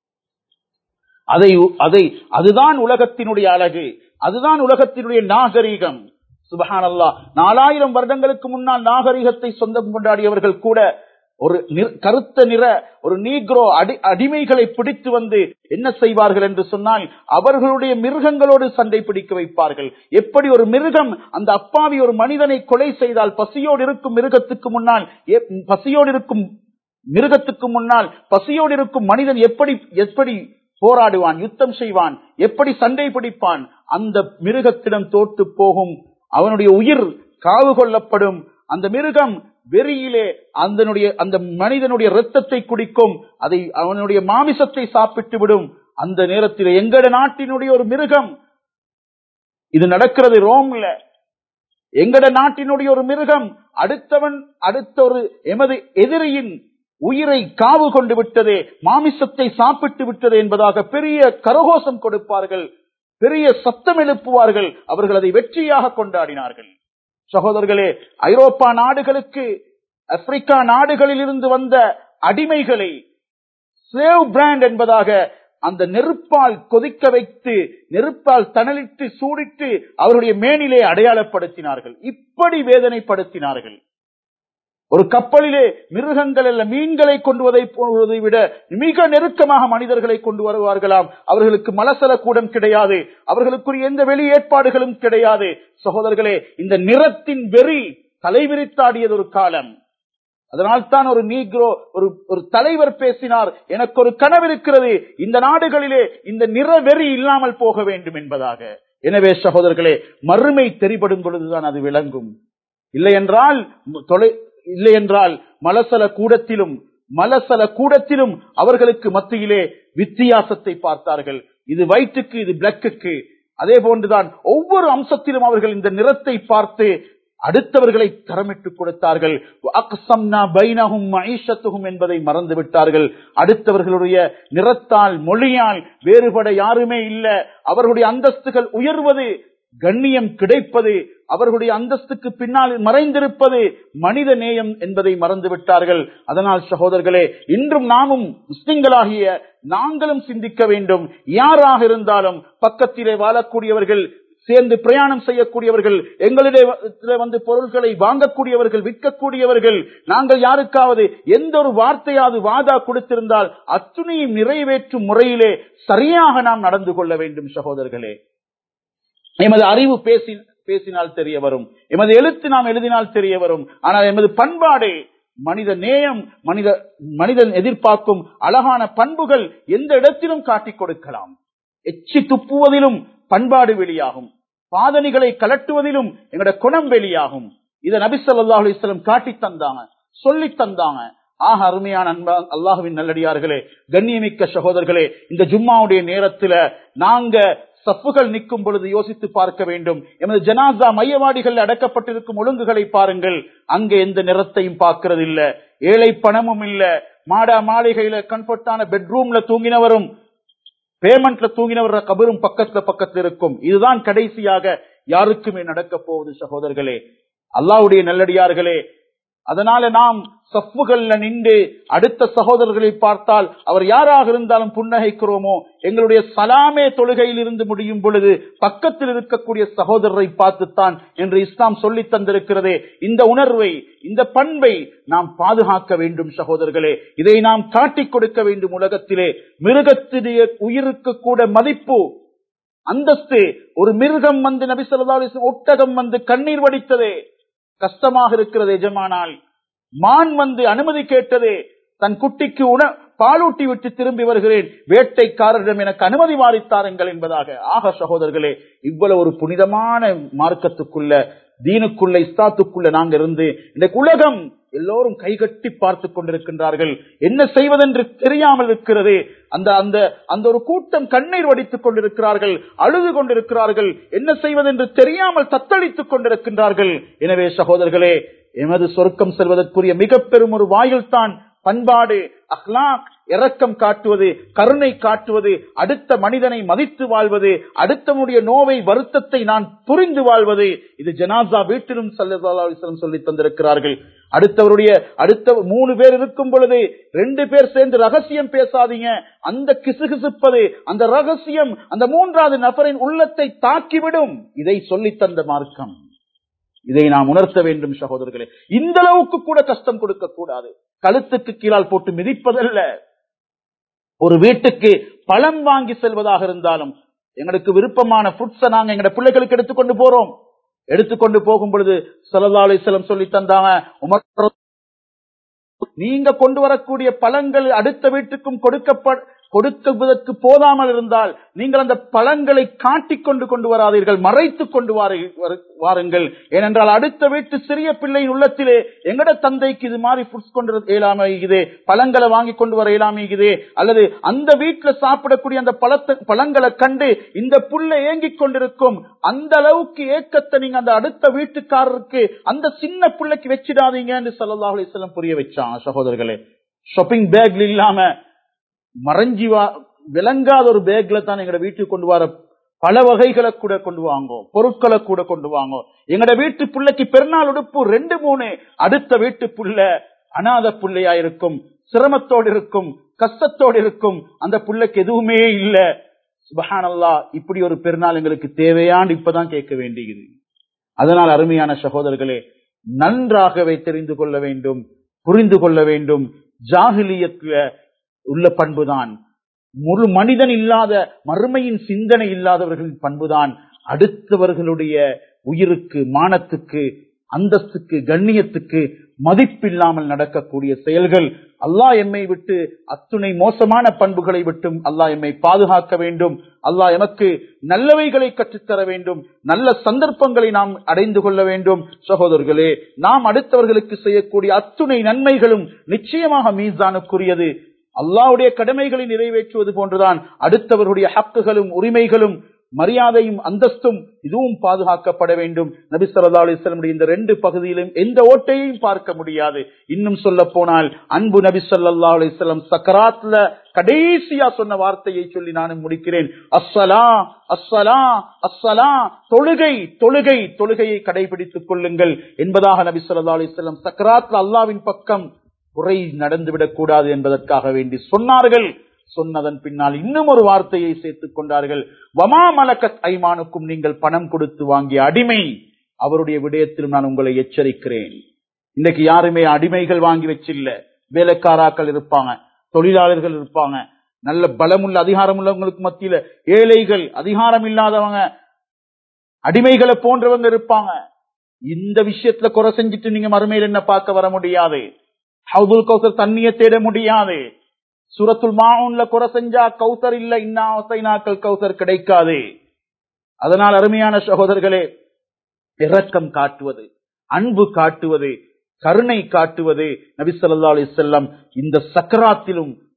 அதை அதை அதுதான் உலகத்தினுடைய அழகு அதுதான் உலகத்தினுடைய நாகரீகம் சுபஹான் அல்லா நாலாயிரம் வருடங்களுக்கு முன்னால் நாகரீகத்தை சொந்தம் கொண்டாடியவர்கள் கூட ஒரு கருத்த நிற ஒரு நீக்ரோ அடி அடிமைகளை பிடித்து வந்து என்ன செய்வார்கள் என்று சொன்னால் அவர்களுடைய மிருகங்களோடு சண்டை பிடிக்க வைப்பார்கள் எப்படி ஒரு மிருகம் அந்த அப்பாவி ஒரு மனிதனை கொலை செய்தால் பசியோடு இருக்கும் மிருகத்துக்கு முன்னால் பசியோடு இருக்கும் மிருகத்துக்கு முன்னால் பசியோடு இருக்கும் மனிதன் எப்படி எப்படி போராடுவான் யுத்தம் செய்வான் எப்படி சண்டை பிடிப்பான் அந்த மிருகத்திடம் தோற்று போகும் அவனுடைய உயிர் காவு கொள்ளப்படும் அந்த மிருகம் வெறியிலே அந்த அந்த மனிதனுடைய ரத்தத்தை குடிக்கும் அதை அவனுடைய மாமிசத்தை சாப்பிட்டு விடும் அந்த நேரத்தில் எங்கட நாட்டினுடைய ஒரு மிருகம் இது நடக்கிறது ரோம்ல எங்கட நாட்டினுடைய ஒரு மிருகம் அடுத்தவன் அடுத்த ஒரு எமது எதிரியின் உயிரை காவு கொண்டு விட்டதே மாமிசத்தை சாப்பிட்டு விட்டது என்பதாக பெரிய கரகோஷம் கொடுப்பார்கள் பெரிய சத்தம் எழுப்புவார்கள் அவர்கள் அதை வெற்றியாக கொண்டாடினார்கள் சகோதரர்களே ஐரோப்பா நாடுகளுக்கு ஆப்பிரிக்கா நாடுகளில் இருந்து வந்த அடிமைகளை ஸ்லேவ் பிராண்ட் என்பதாக அந்த நெருப்பால் கொதிக்க வைத்து நெருப்பால் தணலிட்டு சூடிட்டு அவருடைய மேனிலே அடையாளப்படுத்தினார்கள் இப்படி வேதனைப்படுத்தினார்கள் ஒரு கப்பலிலே மிருகங்கள் அல்ல மீன்களை கொண்டு போவதை விட மிக நெருக்கமாக மனிதர்களை கொண்டு வருவார்களாம் அவர்களுக்கு மலசல கூடம் கிடையாது அவர்களுக்குரிய எந்த வெளி ஏற்பாடுகளும் கிடையாது சகோதரர்களே இந்த நிறத்தின் வெறி தலைவிரித்தாடியது ஒரு காலம் அதனால்தான் ஒரு நீக்ரோ ஒரு ஒரு தலைவர் பேசினார் எனக்கு ஒரு கனவு இருக்கிறது இந்த நாடுகளிலே இந்த நிற வெறி இல்லாமல் போக வேண்டும் என்பதாக எனவே சகோதரர்களே மறுமை தெரிபடும் பொழுதுதான் அது விளங்கும் இல்லை என்றால் தொலை இல்லை என்றால் மலசல கூடத்திலும் மலசல கூடத்திலும் அவர்களுக்கு மத்தியிலே வித்தியாசத்தை பார்த்தார்கள் இது வயிற்றுக்கு இது பிளக்குக்கு அதே போன்றுதான் ஒவ்வொரு அம்சத்திலும் அவர்கள் இந்த நிறத்தை பார்த்து அடுத்தவர்களை தரமிட்டுக் கொடுத்தார்கள் என்பதை மறந்து விட்டார்கள் அடுத்தவர்களுடைய நிறத்தால் மொழியால் வேறுபட யாருமே இல்ல அவர்களுடைய அந்தஸ்துகள் உயர்வது கண்ணியம் கிடைப்பது அவர்களுடைய அந்தஸ்துக்கு பின்னால் மறைந்திருப்பது மனித நேயம் என்பதை மறந்து விட்டார்கள் அதனால் சகோதரர்களே இன்றும் நாமும் முஸ்லிம்களாகிய நாங்களும் சிந்திக்க வேண்டும் யாராக இருந்தாலும் பக்கத்திலே வாழக்கூடியவர்கள் சேர்ந்து பிரயாணம் செய்யக்கூடியவர்கள் எங்களிடையே வந்து பொருட்களை வாங்கக்கூடியவர்கள் விற்கக்கூடியவர்கள் நாங்கள் யாருக்காவது எந்த ஒரு வார்த்தையாவது வாதா கொடுத்திருந்தால் அத்துணையும் நிறைவேற்றும் முறையிலே சரியாக நாம் நடந்து கொள்ள வேண்டும் சகோதரர்களே எமது அறிவு பேசி பேசினால் தெரிய வரும் எமது எழுத்து நாம் எழுதினால் தெரிய வரும் ஆனால் எமது பண்பாடு மனித நேயம் மனித மனிதன் எதிர்பார்க்கும் அழகான பண்புகள் எந்த இடத்திலும் காட்டிக் கொடுக்கலாம் எச்சி துப்புவதிலும் பண்பாடு வெளியாகும் பாதணிகளை கலட்டுவதிலும் எங்களோட குணம் வெளியாகும் இதை நபிசல்லா அலிஸ்லம் காட்டி தந்தாங்க சொல்லி தந்தாங்க ஆக அருமையான அன்பா அல்லாஹுவின் நல்லடியார்களே கண்ணியமிக்க சகோதரர்களே இந்த ஜும்மாவுடைய நேரத்துல நாங்க சப்புகள் நிற்கும் பொழுது யோசித்து பார்க்க வேண்டும் எமது ஜனாசா மையவாடிகள் அடக்கப்பட்டிருக்கும் ஒழுங்குகளை பாருங்கள் அங்கே எந்த நிறத்தையும் பார்க்கிறது இல்ல ஏழை பணமும் இல்ல மாடா மாளிகையில கம்ஃபர்டான பெட்ரூம்ல தூங்கினவரும் பேமெண்ட்ல தூங்கினவர் கபரும் பக்கத்துல பக்கத்துல இருக்கும் இதுதான் கடைசியாக யாருக்குமே நடக்க போவது சகோதரர்களே அல்லாவுடைய நல்லடியார்களே அதனால நாம் சப்புகள்ல நின்று அடுத்த சகோதரர்களை பார்த்தால் அவர் யாராக இருந்தாலும் புன்னகைக்கிறோமோ எங்களுடைய சலாமே தொழுகையில் இருந்து முடியும் பொழுது பக்கத்தில் இருக்கக்கூடிய சகோதரரை பார்த்துத்தான் என்று இஸ்லாம் சொல்லி தந்திருக்கிறதே இந்த உணர்வை இந்த பண்பை நாம் பாதுகாக்க வேண்டும் சகோதரர்களே இதை நாம் காட்டிக் கொடுக்க வேண்டும் உலகத்திலே மிருகத்திடைய உயிருக்கு கூட மதிப்பு அந்தஸ்து ஒரு மிருகம் வந்து நபி சொல்லா ஒட்டகம் வந்து கண்ணீர் வடித்ததே கஷ்டமாக இருக்கிறது எஜமானால் மான் வந்து அனுமதி கேட்டதே தன் குட்டிக்கு உண பாலூட்டி விட்டு திரும்பி வருகிறேன் வேட்டைக்காரரிடம் எனக்கு அனுமதி வாரித்தாருங்கள் என்பதாக ஆக சகோதரர்களே இவ்வளவு ஒரு புனிதமான மார்க்கத்துக்குள்ள தீனுக்குள்ள இஸ்தாத்துக்குள்ள நாங்க இருந்து இன்றைக்கு உலகம் எல்லோரும் கைகட்டி பார்த்து கொண்டிருக்கின்றார்கள் என்ன செய்வதென்று தெரியாமல் இருக்கிறது அந்த அந்த அந்த ஒரு கூட்டம் கண்ணீர் வடித்துக் கொண்டிருக்கிறார்கள் அழுது கொண்டிருக்கிறார்கள் என்ன செய்வதென்று தெரியாமல் தத்தளித்துக் கொண்டிருக்கின்றார்கள் எனவே சகோதரர்களே எமது சொர்க்கம் செல்வதற்குரிய மிக பெரும் ஒரு வாயில் தான் பண்பாடு அஹ்லாக் இரக்கம் காட்டுவது கருணை காட்டுவது அடுத்த மனிதனை மதித்து வாழ்வது அடுத்தவனுடைய நோவை வருத்தத்தை நான் புரிந்து வாழ்வது இது ஜனாசா வீட்டிலும் சல்லம் சொல்லி தந்திருக்கிறார்கள் அடுத்தவருடைய அடுத்த மூணு பேர் இருக்கும் பொழுது ரெண்டு பேர் சேர்ந்து ரகசியம் பேசாதீங்க அந்த கிசுகிசுப்பது அந்த ரகசியம் அந்த மூன்றாவது நபரின் உள்ளத்தை தாக்கிவிடும் இதை சொல்லி தந்த மார்க்கம் இதை நாம் உணர்த்த வேண்டும் சகோதரர்களே இந்த அளவுக்கு கூட கஷ்டம் கொடுக்க கூடாது கழுத்துக்கு கீழால் போட்டு மிதிப்பதல்ல ஒரு வீட்டுக்கு பழம் வாங்கி செல்வதாக இருந்தாலும் எங்களுக்கு விருப்பமான புட்ஸ நாங்க எங்க பிள்ளைகளுக்கு எடுத்துக்கொண்டு போறோம் எடுத்துக்கொண்டு போகும் பொழுது சலதாலை செலம் சொல்லி தந்தாங்க உமர் நீங்க கொண்டு வரக்கூடிய பழங்கள் அடுத்த வீட்டுக்கும் கொடுக்கப்ப கொடுக்குவதற்கு போதாமல் இருந்தால் நீங்கள் அந்த பழங்களை காட்டிக் கொண்டு கொண்டு வராதீர்கள் மறைத்துக் கொண்டு வாருங்கள் ஏனென்றால் அடுத்த வீட்டு சிறிய பிள்ளையின் உள்ளத்திலே எங்கட தந்தைக்கு இது மாதிரி புட்ஸ் கொண்டு இயலாம இருக்குது பழங்களை வாங்கி கொண்டு வர இயலாம இருக்குது அல்லது அந்த வீட்டுல சாப்பிடக்கூடிய அந்த பழத்தை பழங்களை கண்டு இந்த புள்ள ஏங்கிக் கொண்டிருக்கும் அந்த அளவுக்கு ஏக்கத்தை நீங்க அந்த அடுத்த வீட்டுக்காரருக்கு அந்த சின்ன பிள்ளைக்கு வச்சிடாதீங்க என்று சல்லாஹ் அலிஸ்லாம் புரிய வச்சான் சகோதரர்களே ஷாப்பிங் பேக்ல இல்லாம மறைஞ்சி விளங்காத ஒரு பேக்ல தான் எங்கட வீட்டுக்கு கொண்டு வர பல வகைகளை கூட கொண்டு வாங்கோ பொருட்களை கூட கொண்டு வாங்கோ எங்கட வீட்டு பிள்ளைக்கு பெருநாள் உடுப்பு ரெண்டு மூணு அடுத்த வீட்டு புள்ள அநாத பிள்ளையா இருக்கும் சிரமத்தோடு இருக்கும் கஷ்டத்தோடு இருக்கும் அந்த பிள்ளைக்கு எதுவுமே இல்ல சுபஹானல்லா இப்படி ஒரு பெருநாள் எங்களுக்கு தேவையான்னு இப்பதான் கேட்க வேண்டியது அதனால் அருமையான சகோதரர்களே நன்றாகவே தெரிந்து கொள்ள வேண்டும் புரிந்து கொள்ள வேண்டும் ஜாகிலியத்துல உள்ள பண்புதான் முழு மனிதன் இல்லாத மறுமையின் சிந்தனை இல்லாதவர்களின் பண்புதான் அடுத்தவர்களுடைய உயிருக்கு மானத்துக்கு அந்தஸ்துக்கு கண்ணியத்துக்கு மதிப்பில்லாமல் நடக்கக்கூடிய செயல்கள் அல்லாஹ் எம்மை விட்டு அத்துணை மோசமான பண்புகளை விட்டும் அல்லாஹ் எம்மை பாதுகாக்க வேண்டும் அல்லாஹ் எமக்கு நல்லவைகளை கற்றுத்தர வேண்டும் நல்ல சந்தர்ப்பங்களை நாம் அடைந்து கொள்ள வேண்டும் சகோதரர்களே நாம் அடுத்தவர்களுக்கு செய்யக்கூடிய அத்துணை நன்மைகளும் நிச்சயமாக மீசானுக்குரியது அல்லாவுடைய கடமைகளை நிறைவேற்றுவது போன்றுதான் அடுத்தவர்களுடைய ஹக்குகளும் உரிமைகளும் மரியாதையும் அந்தஸ்தும் இதுவும் பாதுகாக்கப்பட வேண்டும் நபி சொல்லா அலிஸ்லமுடைய இந்த ரெண்டு பகுதியிலும் எந்த ஓட்டையும் பார்க்க முடியாது இன்னும் சொல்ல போனால் அன்பு நபி சொல்லா அலிஸ்லாம் சக்கராத்ல கடைசியா சொன்ன வார்த்தையை சொல்லி நானும் முடிக்கிறேன் அஸ்ஸலா அஸ்ஸலா அஸ்ஸலா தொழுகை தொழுகை தொழுகையை கடைபிடித்துக் கொள்ளுங்கள் என்பதாக நபி சொல்லா அலிஸ்லாம் சக்கராத்ல அல்லாவின் பக்கம் குறை நடந்துவிடக் கூடாது என்பதற்காக வேண்டி சொன்னார்கள் சொன்னதன் பின்னால் இன்னும் ஒரு வார்த்தையை சேர்த்துக் கொண்டார்கள் வமா மலக்கத் ஐமானுக்கும் நீங்கள் பணம் கொடுத்து வாங்கிய அடிமை அவருடைய விடயத்திலும் நான் உங்களை எச்சரிக்கிறேன் இன்னைக்கு யாருமே அடிமைகள் வாங்கி வச்சில்ல வேலைக்காராக்கள் இருப்பாங்க தொழிலாளர்கள் இருப்பாங்க நல்ல பலமுள்ள அதிகாரம் உள்ளவங்களுக்கு மத்தியில ஏழைகள் அதிகாரம் இல்லாதவங்க அடிமைகளை போன்றவங்க இருப்பாங்க இந்த விஷயத்துல குறை செஞ்சுட்டு நீங்க மறுமையில் என்ன பார்க்க வர முடியாது ஹவுதுல் கௌசர் தண்ணிய தேட முடியாது சூரத்துல் மாவுன்ல குறை செஞ்சா கௌசர் இல்ல இன்னாக்கல் கௌசர் கிடைக்காது அதனால் அருமையான சகோதரர்களே இரக்கம் காட்டுவது அன்பு காட்டுவது கருணை காட்டுவது நபி சொல்லா அலி செல்லம் இந்த சக்கராத்திலும்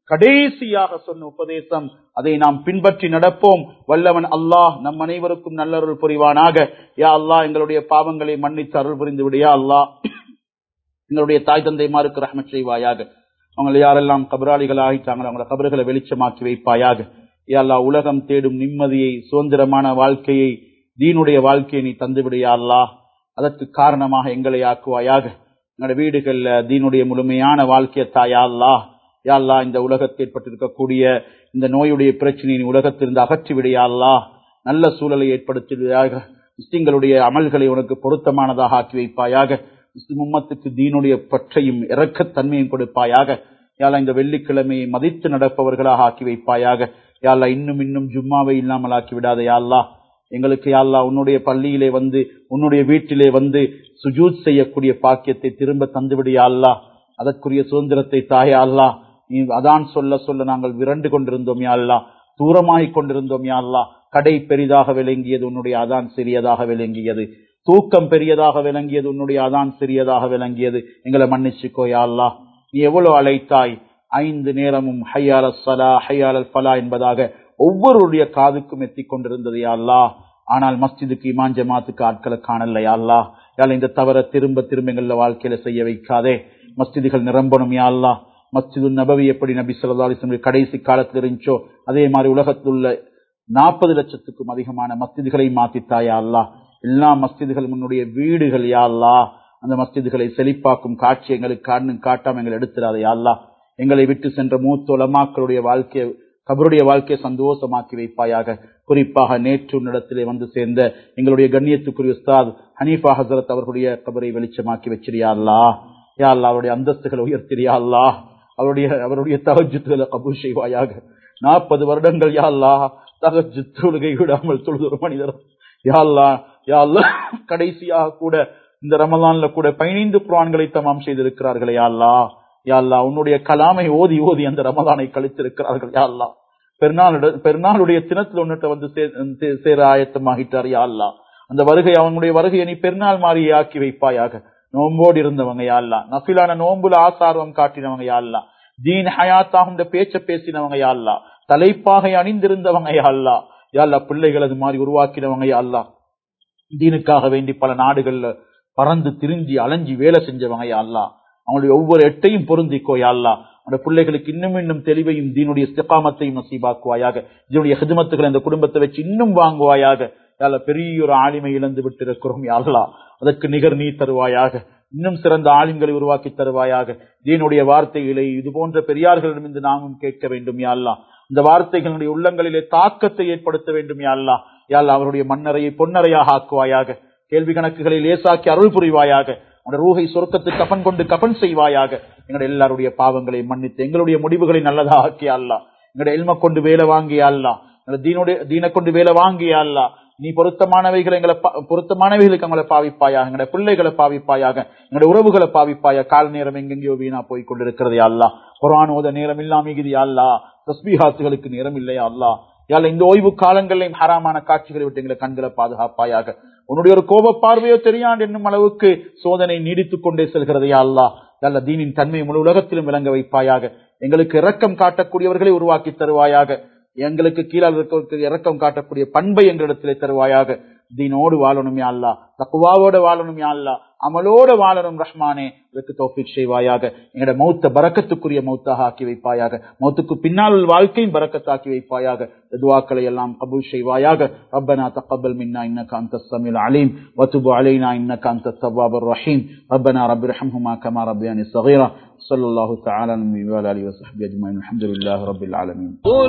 கடைசியாக சொன்ன உபதேசம் அதை நாம் பின்பற்றி நடப்போம் வல்லவன் அல்லாஹ் நம் அனைவருக்கும் நல்லருள் புரிவானாக யா அல்லாஹ் எங்களுடைய பாவங்களை மன்னித்து அருள் புரிந்து விடியா அல்லாஹ் எங்களுடைய தாய் தந்தைமாருக்கு ரஹமத் செய்வாயாக அவங்களை யாரெல்லாம் கபராளிகள் ஆகிட்டாங்களோ அவங்கள கபறுகளை வெளிச்சமாக்கி வைப்பாயாக யா அல்லாஹ் உலகம் தேடும் நிம்மதியை சுதந்திரமான வாழ்க்கையை தீனுடைய வாழ்க்கையை நீ தந்துவிடையா அல்லாஹ் அதற்கு காரணமாக எங்களை ஆக்குவாயாக எங்களுடைய வீடுகள்ல தீனுடைய முழுமையான வாழ்க்கையை தாயா அல்லாஹ் யா அல்லாஹ் இந்த உலகத்தில் ஏற்பட்டிருக்கக்கூடிய இந்த நோயுடைய பிரச்சனையை நீ உலகத்திலிருந்து அகற்றி விடையா அல்லாஹ் நல்ல சூழலை ஏற்படுத்துவதாக முஸ்லிம்களுடைய அமல்களை உனக்கு பொருத்தமானதாக ஆக்கி வைப்பாயாக முஸ்லிம் உம்மத்துக்கு தீனுடைய பற்றையும் இரக்கத்தன்மையும் கொடுப்பாயாக யாழ் இந்த வெள்ளிக்கிழமையை மதித்து நடப்பவர்களாக ஆக்கி வைப்பாயாக யாழ்லா இன்னும் இன்னும் ஜும்மாவை இல்லாமல் ஆக்கி விடாத யாழ்லா எங்களுக்கு யாழ்லா உன்னுடைய பள்ளியிலே வந்து உன்னுடைய வீட்டிலே வந்து சுஜூத் செய்யக்கூடிய பாக்கியத்தை திரும்ப தந்துவிடியா அல்லா அதற்குரிய சுதந்திரத்தை தாயா அல்லா நீ அதான் சொல்ல சொல்ல நாங்கள் விரண்டு கொண்டிருந்தோம் யா அல்லா தூரமாகிக் கொண்டிருந்தோம் யா அல்லா கடை பெரிதாக விளங்கியது உன்னுடைய அதான் சிறியதாக விளங்கியது தூக்கம் பெரியதாக விளங்கியது உன்னுடைய அதான் சிறியதாக விளங்கியது எங்களை மன்னிச்சுக்கோ யா அல்லா நீ எவ்வளவு அழைத்தாய் ஐந்து நேரமும் ஹையால சலா ஹையால ஃபலா என்பதாக ஒவ்வொருடைய காதுக்கும் எத்திக் கொண்டிருந்தது யா அல்லா ஆனால் மஸ்ஜிதுக்கு இமான் ஜமாத்துக்கு ஆட்களை காணல யா அல்லா யாழ் இந்த தவற திரும்ப திரும்ப எங்கள வாழ்க்கையில செய்ய வைக்காதே மஸ்ஜிதுகள் நிரம்பணும் யா அல்லா மஸ்ஜிது நபவி எப்படி நபி சொல்லா அலிஸ்லம் கடைசி காலத்தில் இருந்துச்சோ அதே மாதிரி உலகத்தில் உள்ள நாற்பது லட்சத்துக்கும் அதிகமான மஸ்ஜிதுகளை மாத்தித்தாயா அல்லா எல்லா மஸ்ஜிதுகளும் உன்னுடைய வீடுகள் யா அல்லா அந்த மஸ்ஜிதுகளை செழிப்பாக்கும் காட்சி எங்களுக்கு காணும் காட்டாம எங்களை எடுத்துடாத யா அல்லா எங்களை விட்டு சென்ற மூத்த உலமாக்களுடைய வாழ்க்கையை கபருடைய வாழ்க்கையை சந்தோஷமாக்கி வைப்பாயாக குறிப்பாக நேற்று உன்னிடத்திலே வந்து சேர்ந்த எங்களுடைய கண்ணியத்துக்குரிய உஸ்தாத் ஹனீஃபா ஹசரத் அவர்களுடைய கபரை வெளிச்சமாக்கி வச்சிரியா அல்லா யா அல்லா அவருடைய அந்தஸ்துகளை உயர்த்திரியா அல்லா அவருடைய அவருடைய தகஜத்துகளை கபூல் செய்வாயாக நாற்பது வருடங்கள் யா அல்லா தகஜு தொழுகை விடாமல் தொழுது ஒரு மனிதர் யா அல்லா யா அல்லா கடைசியாக கூட இந்த ரமலான்ல கூட பதினைந்து குரான்களை தமாம் செய்திருக்கிறார்களே யா அல்லா யா அல்லா உன்னுடைய கலாமை ஓதி ஓதி அந்த ரமலானை கழித்திருக்கிறார்கள் யா அல்லா பெருநாள் பெருநாளுடைய தினத்தில் உன்னிட்ட வந்து சே- சேர ஆயத்தமாகிட்டார் யா அல்லா அந்த வருகை அவனுடைய வருகையை நீ பெருநாள் மாறியே ஆக்கி வைப்பாயாக நோம்போடு இருந்தவங்க யா அல்லா நஃபிலான நோம்புல ஆசார்வம் காட்டினவங்க யா அல்லா தீன் ஹயாத்தாக இந்த பேச்ச பேசினவங்க யா அல்லா தலைப்பாகை அணிந்திருந்தவங்க யா அல்லா யா அல்லா பிள்ளைகள் அது மாதிரி உருவாக்கினவங்க யா அல்லா தீனுக்காக வேண்டி பல நாடுகள்ல பறந்து திரிஞ்சி அலைஞ்சி வேலை செஞ்சவங்க யா அல்லா அவங்களுடைய ஒவ்வொரு எட்டையும் பொருந்திக்கோ யா அல்லா அந்த பிள்ளைகளுக்கு இன்னும் இன்னும் தெளிவையும் தீனுடைய ஸ்திகாமத்தையும் நசீபாக்குவாயாக இதனுடைய ஹிதமத்துகளை அந்த குடும்பத்தை வச்சு இன்னும் வாங்குவாயாக யால பெரிய ஒரு ஆளுமை இழந்து விட்டு இருக்கிறோம் யாழ்லா அதற்கு நிகர் நீ தருவாயாக இன்னும் சிறந்த ஆளுங்களை உருவாக்கி தருவாயாக தீனுடைய வார்த்தைகளை இது போன்ற பெரியார்களிடமிருந்து நாமும் கேட்க வேண்டும் யாழ்லா இந்த வார்த்தைகளுடைய உள்ளங்களிலே தாக்கத்தை ஏற்படுத்த வேண்டும் யாழ்லா யாழ்லா அவருடைய மண்ணறையை பொன்னறையாக ஆக்குவாயாக கேள்வி கணக்குகளை லேசாக்கி அருள் புரிவாயாக உடைய ரூகை சொர்க்கத்து கபன் கொண்டு கபன் செய்வாயாக எங்களுடைய எல்லாருடைய பாவங்களை மன்னித்து எங்களுடைய முடிவுகளை நல்லதாக ஆக்கியா அல்லா எங்களுடைய எல்ம கொண்டு வேலை வாங்கியா அல்லா எங்களுடைய தீனுடைய தீனை கொண்டு வேலை வாங்கியா அல்லா நீ பொருத்தமானவைகளை எங்களை பா- பொருத்தமானவைகளுக்கு எங்களை பாவிப்பாயாக எங்களுடைய பிள்ளைகளை பாவிப்பாயாக எங்களுடைய உறவுகளை பாவிப்பாயா கால நேரம் எங்கெங்கேயோ வீணா போய் கொண்டிருக்கிறது அல்லா குரான் ஓத நேரம் இல்லாம அல்லா தஸ்பீஹாத்துகளுக்கு நேரம் இல்லையா அல்லா யாழ் இந்த ஓய்வு காலங்களிலும் ஹராமான காட்சிகளை விட்டு எங்களை கண்களை பாதுகாப்பாயாக உன்னுடைய ஒரு கோப பார்வையோ தெரியாண்டு என்னும் அளவுக்கு சோதனை நீடித்துக் கொண்டே செல்கிறது யா அல்லா நல்ல தீனின் தன்மை முழு உலகத்திலும் விளங்க வைப்பாயாக எங்களுக்கு இரக்கம் காட்டக்கூடியவர்களை உருவாக்கி தருவாயாக எங்களுக்கு கீழே இருக்கிறவர்களுக்கு இரக்கம் காட்டக்கூடிய பண்பை எங்களிடத்திலே தருவாயாக தீனோடு வாழணும் யா அல்லா தக்குவாவோட வாழணும் யா அல்லா அமலோட வாழணும் ரஹ்மானே இதற்கு தோஃபிக் செய்வாயாக எங்களோட மௌத்த பரக்கத்துக்குரிய மௌத்தாக ஆக்கி வைப்பாயாக மௌத்துக்கு பின்னால் உள்ள வாழ்க்கையும் பரக்கத்தாக்கி வைப்பாயாக இந்த துவாக்களை எல்லாம் கபூல் செய்வாயாக ربنا تقبل منا انك انت السميع العليم وتب علينا انك انت التواب الرحيم ربنا رب ارحمهما كما ربياني صغيرا صلى الله تعالى على النبي وعلى اله وصحبه اجمعين الحمد لله رب العالمين قل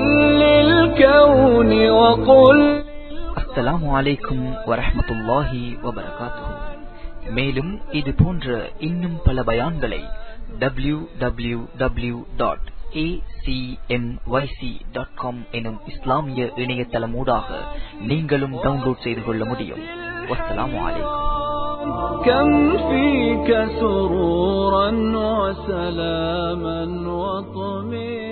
للكون وقل அஸ்ஸலாமு அலைக்கும் வரஹ்மத்துல்லாஹி வபரகாத்துஹு மேலும் இது போன்ற இன்னும் பல பயான்களை டபிள்யூ டபிள்யூ டபிள்யூ டாட் எனும் இஸ்லாமிய இணையதளமூடாக நீங்களும் டவுன்லோட் செய்து கொள்ள முடியும் வஸ்ஸலாமு அலைக்கும் كم فيك سرورا وسلاما وطمئنا